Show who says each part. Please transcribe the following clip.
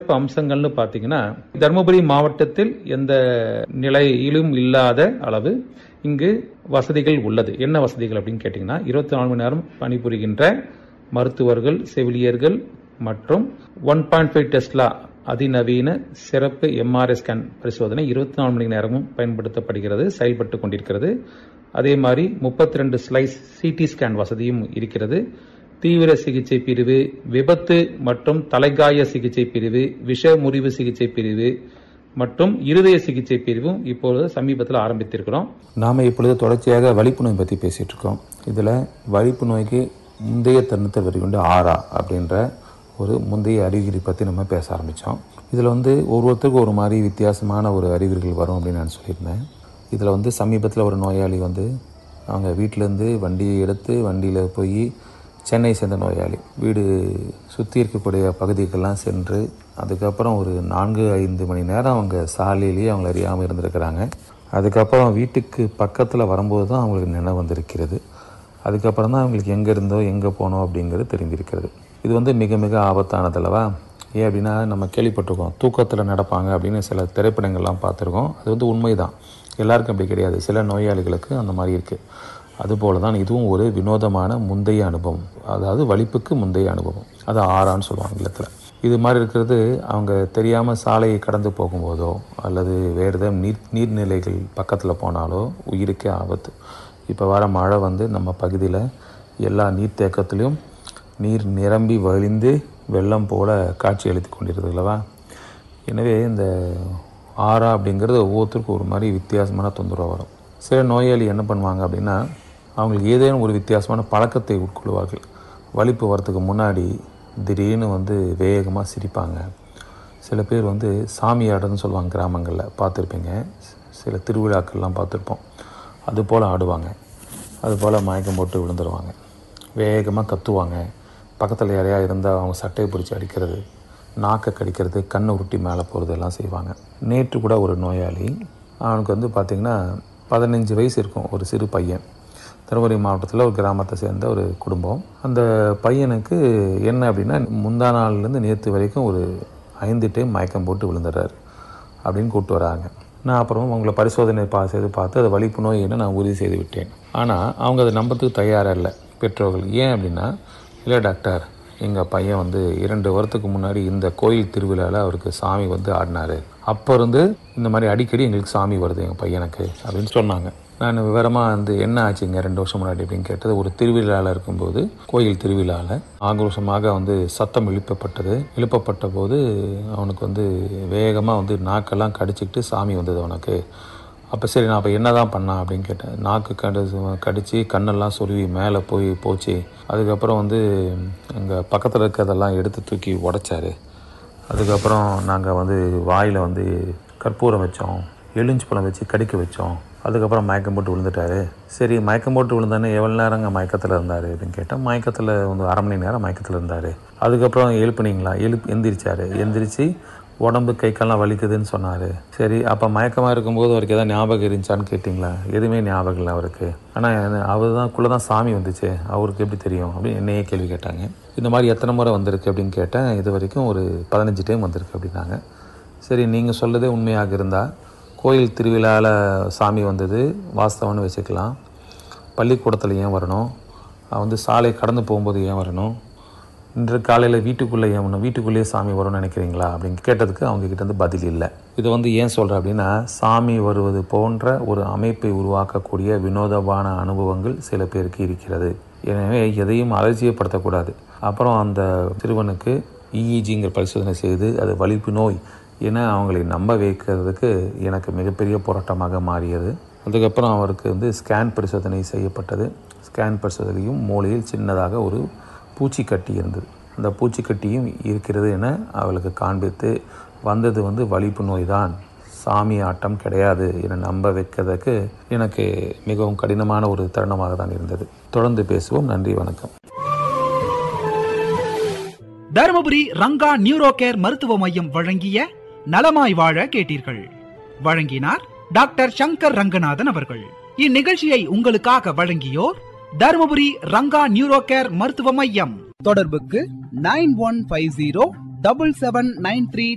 Speaker 1: அம்சங்கள்னு பார்த்தீங்கன்னா தருமபுரி மாவட்டத்தில் எந்த நிலையிலும் இல்லாத அளவு இங்கு வசதிகள் உள்ளது என்ன வசதிகள் அப்படின்னு கேட்டிங்கன்னா இருபத்தி நாலு மணி நேரம் பணிபுரிகின்ற மருத்துவர்கள் செவிலியர்கள் மற்றும் ஒன் பாயிண்ட் ஃபைவ் டெஸ்லா அதிநவீன சிறப்பு எம்ஆர்ஐ ஸ்கேன் பரிசோதனை இருபத்தி நாலு மணி நேரமும் பயன்படுத்தப்படுகிறது செயல்பட்டு கொண்டிருக்கிறது அதே மாதிரி முப்பத்தி ரெண்டு ஸ்லைஸ் சிடி ஸ்கேன் வசதியும் இருக்கிறது தீவிர சிகிச்சை பிரிவு விபத்து மற்றும் தலைகாய சிகிச்சை பிரிவு விஷ முறிவு சிகிச்சை பிரிவு மற்றும் இருதய சிகிச்சை பிரிவும் இப்பொழுது சமீபத்தில் ஆரம்பித்திருக்கிறோம்
Speaker 2: நாம் இப்பொழுது தொடர்ச்சியாக வலிப்பு நோய் பற்றி பேசிகிட்டு இருக்கோம் இதில் வலிப்பு நோய்க்கு முந்தைய தருணத்தில் வருகின்ற ஆரா அப்படின்ற ஒரு முந்தைய அறிகுறி பற்றி நம்ம பேச ஆரம்பித்தோம் இதில் வந்து ஒவ்வொருத்தருக்கும் ஒரு மாதிரி வித்தியாசமான ஒரு அறிகுறிகள் வரும் அப்படின்னு நான் சொல்லியிருந்தேன் இதில் வந்து சமீபத்தில் ஒரு நோயாளி வந்து அவங்க வீட்டிலேருந்து வண்டியை எடுத்து வண்டியில் போய் சென்னை சேர்ந்த நோயாளி வீடு சுற்றி இருக்கக்கூடிய பகுதிக்கெல்லாம் சென்று அதுக்கப்புறம் ஒரு நான்கு ஐந்து மணி நேரம் அவங்க சாலையிலேயே அவங்கள அறியாமல் இருந்திருக்கிறாங்க அதுக்கப்புறம் வீட்டுக்கு பக்கத்தில் வரும்போது தான் அவங்களுக்கு நினைவு வந்திருக்கிறது அதுக்கப்புறம் தான் அவங்களுக்கு எங்கே இருந்தோ எங்கே போனோம் அப்படிங்கிறது தெரிந்திருக்கிறது இது வந்து மிக மிக ஆபத்தானதல்லவா ஏன் அப்படின்னா நம்ம கேள்விப்பட்டிருக்கோம் தூக்கத்தில் நடப்பாங்க அப்படின்னு சில திரைப்படங்கள்லாம் பார்த்துருக்கோம் அது வந்து உண்மைதான் எல்லாருக்கும் அப்படி கிடையாது சில நோயாளிகளுக்கு அந்த மாதிரி இருக்குது அதுபோல தான் இதுவும் ஒரு வினோதமான முந்தைய அனுபவம் அதாவது வலிப்புக்கு முந்தைய அனுபவம் அது ஆறான்னு சொல்லுவாங்க ஆங்கிலத்தில் இது மாதிரி இருக்கிறது அவங்க தெரியாமல் சாலையை கடந்து போகும்போதோ அல்லது வேறு ஏதாவது நீர் நீர்நிலைகள் பக்கத்தில் போனாலோ உயிருக்கே ஆபத்து இப்போ வர மழை வந்து நம்ம பகுதியில் எல்லா நீர்த்தேக்கத்துலேயும் நீர் நிரம்பி வழிந்து வெள்ளம் போல காட்சி அளித்து கொண்டிருக்கிறது அல்லவா எனவே இந்த ஆறா அப்படிங்கிறது ஒவ்வொருத்தருக்கும் ஒரு மாதிரி வித்தியாசமான தொந்தரவு வரும் சில நோயாளி என்ன பண்ணுவாங்க அப்படின்னா அவங்களுக்கு ஏதேனும் ஒரு வித்தியாசமான பழக்கத்தை உட்கொள்வார்கள் வலிப்பு வரத்துக்கு முன்னாடி திடீர்னு வந்து வேகமாக சிரிப்பாங்க சில பேர் வந்து சாமியாடுன்னு சொல்லுவாங்க கிராமங்களில் பார்த்துருப்பீங்க சில திருவிழாக்கள்லாம் பார்த்துருப்போம் அது போல் ஆடுவாங்க அது போல் மயக்கம் போட்டு விழுந்துருவாங்க வேகமாக கத்துவாங்க பக்கத்தில் யாரையா இருந்தால் அவங்க சட்டையை பிடிச்சி அடிக்கிறது நாக்கை கடிக்கிறது கண்ணை உருட்டி மேலே போகிறது எல்லாம் செய்வாங்க நேற்று கூட ஒரு நோயாளி அவனுக்கு வந்து பார்த்திங்கன்னா பதினஞ்சு வயசு இருக்கும் ஒரு சிறு பையன் தருமபுரி மாவட்டத்தில் ஒரு கிராமத்தை சேர்ந்த ஒரு குடும்பம் அந்த பையனுக்கு என்ன அப்படின்னா முந்தா நாள்லேருந்து நேற்று வரைக்கும் ஒரு ஐந்து டைம் மயக்கம் போட்டு விழுந்துடுறாரு அப்படின்னு கூப்பிட்டு வராங்க நான் அப்புறம் அவங்கள பரிசோதனை பா செய்து பார்த்து அது வலிப்பு நோய் என்ன நான் உறுதி செய்து விட்டேன் ஆனால் அவங்க அதை நம்பத்துக்கு தயாராக இல்லை பெற்றோர்கள் ஏன் அப்படின்னா இல்லை டாக்டர் எங்கள் பையன் வந்து இரண்டு வருடத்துக்கு முன்னாடி இந்த கோயில் திருவிழாவில் அவருக்கு சாமி வந்து ஆடினார் அப்போ இருந்து இந்த மாதிரி அடிக்கடி எங்களுக்கு சாமி வருது எங்கள் பையனுக்கு அப்படின்னு சொன்னாங்க நான் விவரமாக வந்து என்ன ஆச்சுங்க ரெண்டு வருஷம் முன்னாடி அப்படின்னு கேட்டது ஒரு திருவிழாவில் இருக்கும்போது கோயில் திருவிழாவில் ஆக்ரோஷமாக வந்து சத்தம் எழுப்பப்பட்டது எழுப்பப்பட்ட போது அவனுக்கு வந்து வேகமாக வந்து நாக்கெல்லாம் கடிச்சிக்கிட்டு சாமி வந்தது அவனுக்கு அப்போ சரி நான் அப்போ என்ன தான் பண்ணான் அப்படின்னு கேட்டேன் நாக்கு கடு கடித்து கண்ணெல்லாம் சொருவி மேலே போய் போச்சு அதுக்கப்புறம் வந்து அங்கே பக்கத்தில் இருக்கிறதெல்லாம் எடுத்து தூக்கி உடைச்சாரு அதுக்கப்புறம் நாங்கள் வந்து வாயில் வந்து கற்பூரம் வச்சோம் எலுஞ்சி பழம் வச்சு கடிக்க வச்சோம் அதுக்கப்புறம் மயக்கம் போட்டு விழுந்துட்டாரு சரி மயக்கம் போட்டு விழுந்தானே எவ்வளோ நேரங்க மயக்கத்தில் இருந்தார் அப்படின்னு கேட்டால் மயக்கத்தில் வந்து அரை மணி நேரம் மயக்கத்தில் இருந்தார் அதுக்கப்புறம் எழுப்புனீங்களா எழுப்பு எந்திரிச்சார் எந்திரிச்சு உடம்பு கை கால்லாம் வலிக்குதுன்னு சொன்னார் சரி அப்போ மயக்கமாக இருக்கும்போது அவருக்கு எதாவது ஞாபகம் இருந்துச்சான்னு கேட்டிங்களா எதுவுமே ஞாபகம் இல்லை அவருக்கு ஆனால் அவர் தான் குள்ளே தான் சாமி வந்துச்சு அவருக்கு எப்படி தெரியும் அப்படின்னு என்னையே கேள்வி கேட்டாங்க இந்த மாதிரி எத்தனை முறை வந்திருக்கு அப்படின்னு கேட்டேன் இது வரைக்கும் ஒரு பதினஞ்சு டைம் வந்திருக்கு அப்படின்னாங்க சரி நீங்கள் சொல்லதே உண்மையாக இருந்தால் கோயில் திருவிழாவில் சாமி வந்தது வாஸ்தவம்னு வச்சுக்கலாம் பள்ளிக்கூடத்தில் ஏன் வரணும் வந்து சாலை கடந்து போகும்போது ஏன் வரணும் இன்று காலையில் வீட்டுக்குள்ளே ஏன் வரணும் வீட்டுக்குள்ளேயே சாமி வரும்னு நினைக்கிறீங்களா அப்படின்னு கேட்டதுக்கு அவங்க கிட்டேருந்து பதில் இல்லை இதை வந்து ஏன் சொல்கிறேன் அப்படின்னா சாமி வருவது போன்ற ஒரு அமைப்பை உருவாக்கக்கூடிய வினோதமான அனுபவங்கள் சில பேருக்கு இருக்கிறது எனவே எதையும் அலட்சியப்படுத்தக்கூடாது அப்புறம் அந்த சிறுவனுக்கு இஇஜிங்கிற பரிசோதனை செய்து அது வலிப்பு நோய் என அவங்களை நம்ப வைக்கிறதுக்கு எனக்கு மிகப்பெரிய போராட்டமாக மாறியது அதுக்கப்புறம் அவருக்கு வந்து ஸ்கேன் பரிசோதனை செய்யப்பட்டது ஸ்கேன் பரிசோதனையும் மூளையில் சின்னதாக ஒரு பூச்சிக்கட்டி இருந்தது அந்த பூச்சிக்கட்டியும் இருக்கிறது என அவளுக்கு காண்பித்து வந்தது வந்து வலிப்பு நோய் தான் சாமி ஆட்டம் கிடையாது என நம்ப வைக்கிறதுக்கு எனக்கு மிகவும் கடினமான ஒரு தருணமாக தான் இருந்தது தொடர்ந்து பேசுவோம் நன்றி வணக்கம்
Speaker 3: தருமபுரி ரங்கா நியூரோ கேர் மருத்துவ மையம் வழங்கிய நலமாய் வாழ கேட்டீர்கள் வழங்கினார் டாக்டர் சங்கர் ரங்கநாதன் அவர்கள் இந்நிகழ்ச்சியை உங்களுக்காக வழங்கியோர் தருமபுரி ரங்கா நியூரோ கேர் மருத்துவ மையம் தொடர்புக்கு nine one five zero double seven nine three